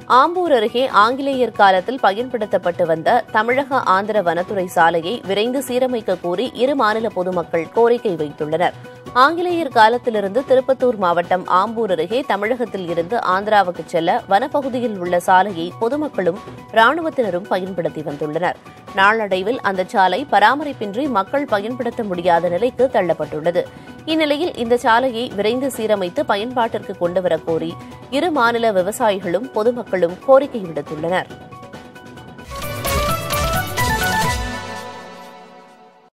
ஆம்பூர் அருகே ஆங்கிலேயர் காலத்தில் பயன்படுத்தப்பட்டு வந்த தமிழக ஆந்திர வனத்துறை சாலையை விரைந்து சீரமைக்க கோரி இரு மாநில பொதுமக்கள் கோரிக்கை வைத்துள்ளனர் ஆங்கிலேயர் காலத்திலிருந்து திருப்பத்தூர் மாவட்டம் ஆம்பூர் அருகே தமிழகத்தில் இருந்து ஆந்திராவுக்கு செல்ல வனப்பகுதியில் உள்ள சாலையை பொதுமக்களும் ராணுவத்தினரும் பயன்படுத்தி வந்துள்ளனர் நாளடைவில் அந்த சாலை பராமரிப்பின்றி மக்கள் பயன்படுத்த முடியாத நிலைக்கு தள்ளப்பட்டுள்ளது இந்நிலையில் இந்த சாலையை விரைந்து சீரமைத்து பயன்பாட்டிற்கு கொண்டுவரக் கோரி இரு மாநில விவசாயிகளும் பொதுமக்களும் கோரிக்கை விடுத்துள்ளனர்